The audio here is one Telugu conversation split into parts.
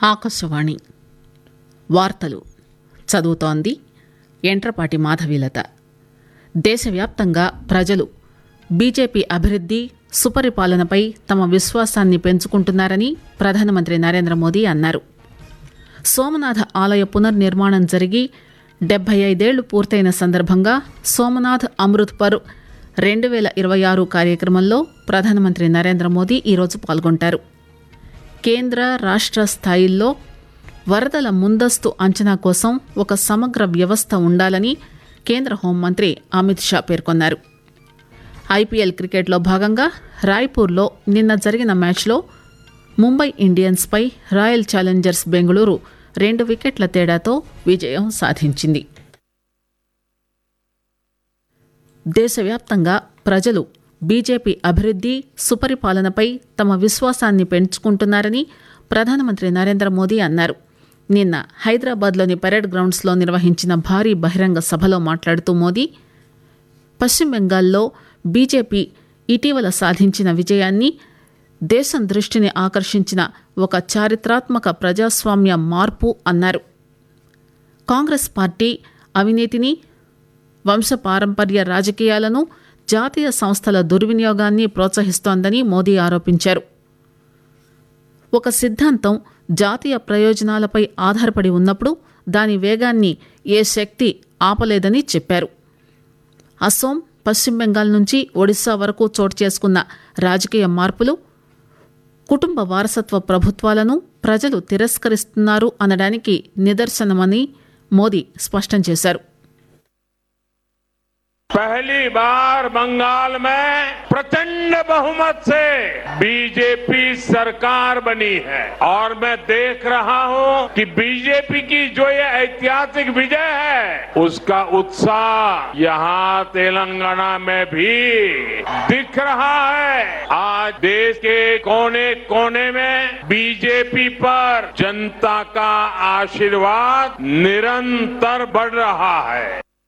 ఆకాశవాణి వార్తలు చదువుతోంది ఎంట్రపాటి మాధవీలత దేశవ్యాప్తంగా ప్రజలు బీజేపీ అభివృద్ది సుపరిపాలనపై తమ విశ్వాసాన్ని పెంచుకుంటున్నారని ప్రధానమంత్రి నరేంద్ర మోదీ అన్నారు సోమనాథ ఆలయ పునర్నిర్మాణం జరిగి డెబ్బై ఐదేళ్లు పూర్తయిన సందర్భంగా సోమనాథ్ అమృత్ పర్ రెండు వేల ఇరవై ఆరు కార్యక్రమంలో ప్రధానమంత్రి నరేంద్ర మోదీ ఈరోజు పాల్గొంటారు కేంద్ర రాష్ట్ర స్థాయిల్లో వరదల ముందస్తు అంచనా కోసం ఒక సమగ్ర వ్యవస్థ ఉండాలని కేంద్ర హోంమంత్రి అమిత్ షా పేర్కొన్నారు ఐపీఎల్ క్రికెట్లో భాగంగా రాయ్పూర్లో నిన్న జరిగిన మ్యాచ్లో ముంబై ఇండియన్స్పై రాయల్ ఛాలెంజర్స్ బెంగళూరు రెండు వికెట్ల తేడాతో విజయం సాధించింది దేశవ్యాప్తంగా ప్రజలు బీజేపీ అభివృద్ది సుపరిపాలనపై తమ విశ్వాసాన్ని పెంచుకుంటున్నారని ప్రధానమంత్రి నరేంద్ర మోదీ అన్నారు నిన్న హైదరాబాద్లోని పరేడ్ గ్రౌండ్స్లో నిర్వహించిన భారీ బహిరంగ సభలో మాట్లాడుతూ మోదీ పశ్చిమ బెంగాల్లో బీజేపీ ఇటీవల సాధించిన విజయాన్ని దేశం దృష్టిని ఆకర్షించిన ఒక చారిత్రాత్మక ప్రజాస్వామ్య మార్పు అన్నారు కాంగ్రెస్ పార్టీ అవినీతిని వంశపారంపర్య రాజకీయాలను జాతీయ సంస్థల దుర్వినియోగాన్ని ప్రోత్సహిస్తోందని మోదీ ఆరోపించారు ఒక సిద్ధాంతం జాతీయ ప్రయోజనాలపై ఆధారపడి ఉన్నప్పుడు దాని వేగాన్ని ఏ శక్తి ఆపలేదని చెప్పారు అస్సోం పశ్చిమ బెంగాల్ నుంచి ఒడిశా వరకు చోటు చేసుకున్న రాజకీయ మార్పులు కుటుంబ వారసత్వ ప్రభుత్వాలను ప్రజలు తిరస్కరిస్తున్నారు అనడానికి నిదర్శనమని మోదీ స్పష్టం చేశారు पहली बार बंगाल में प्रचंड बहुमत से बीजेपी सरकार बनी है और मैं देख रहा हूं कि बीजेपी की जो ये ऐतिहासिक विजय है उसका उत्साह यहां तेलंगाना में भी दिख रहा है आज देश के कोने कोने में बीजेपी पर जनता का आशीर्वाद निरंतर बढ़ रहा है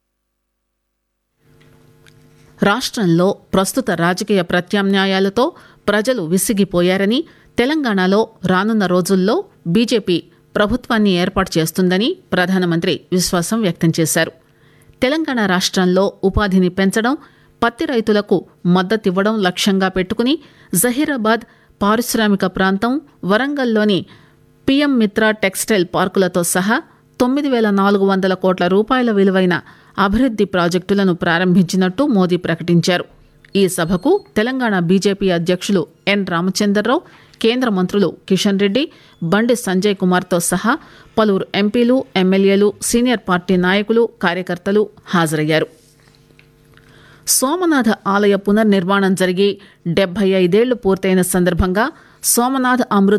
రాష్ట్రంలో ప్రస్తుత రాజకీయ ప్రత్యామ్నాయాలతో ప్రజలు విసిగిపోయారని తెలంగాణలో రానున్న రోజుల్లో బీజేపీ ప్రభుత్వాన్ని ఏర్పాటు చేస్తుందని ప్రధానమంత్రి విశ్వాసం వ్యక్తం చేశారు తెలంగాణ రాష్ట్రంలో ఉపాధిని పెంచడం పత్తి రైతులకు మద్దతివ్వడం లక్ష్యంగా పెట్టుకుని జహీరాబాద్ పారిశ్రామిక ప్రాంతం వరంగల్లోని పీఎం మిత్ర టెక్స్టైల్ పార్కులతో సహా తొమ్మిది వేల నాలుగు వందల కోట్ల రూపాయల విలువైన అభివృద్ది ప్రాజెక్టులను ప్రారంభించినట్టు మోదీ ప్రకటించారు ఈ సభకు తెలంగాణ బీజేపీ అధ్యక్షులు ఎన్ రామచందర్రావు కేంద్ర మంత్రులు కిషన్ రెడ్డి బండి సంజయ్ కుమార్తో సహా పలువురు ఎంపీలు ఎమ్మెల్యేలు సీనియర్ పార్టీ నాయకులు కార్యకర్తలు హాజరయ్యారు సోమనాథ ఆలయ పునర్నిర్మాణం జరిగి డెబ్బై ఐదేళ్లు పూర్తయిన సందర్భంగా సోమనాథ్ అమృత్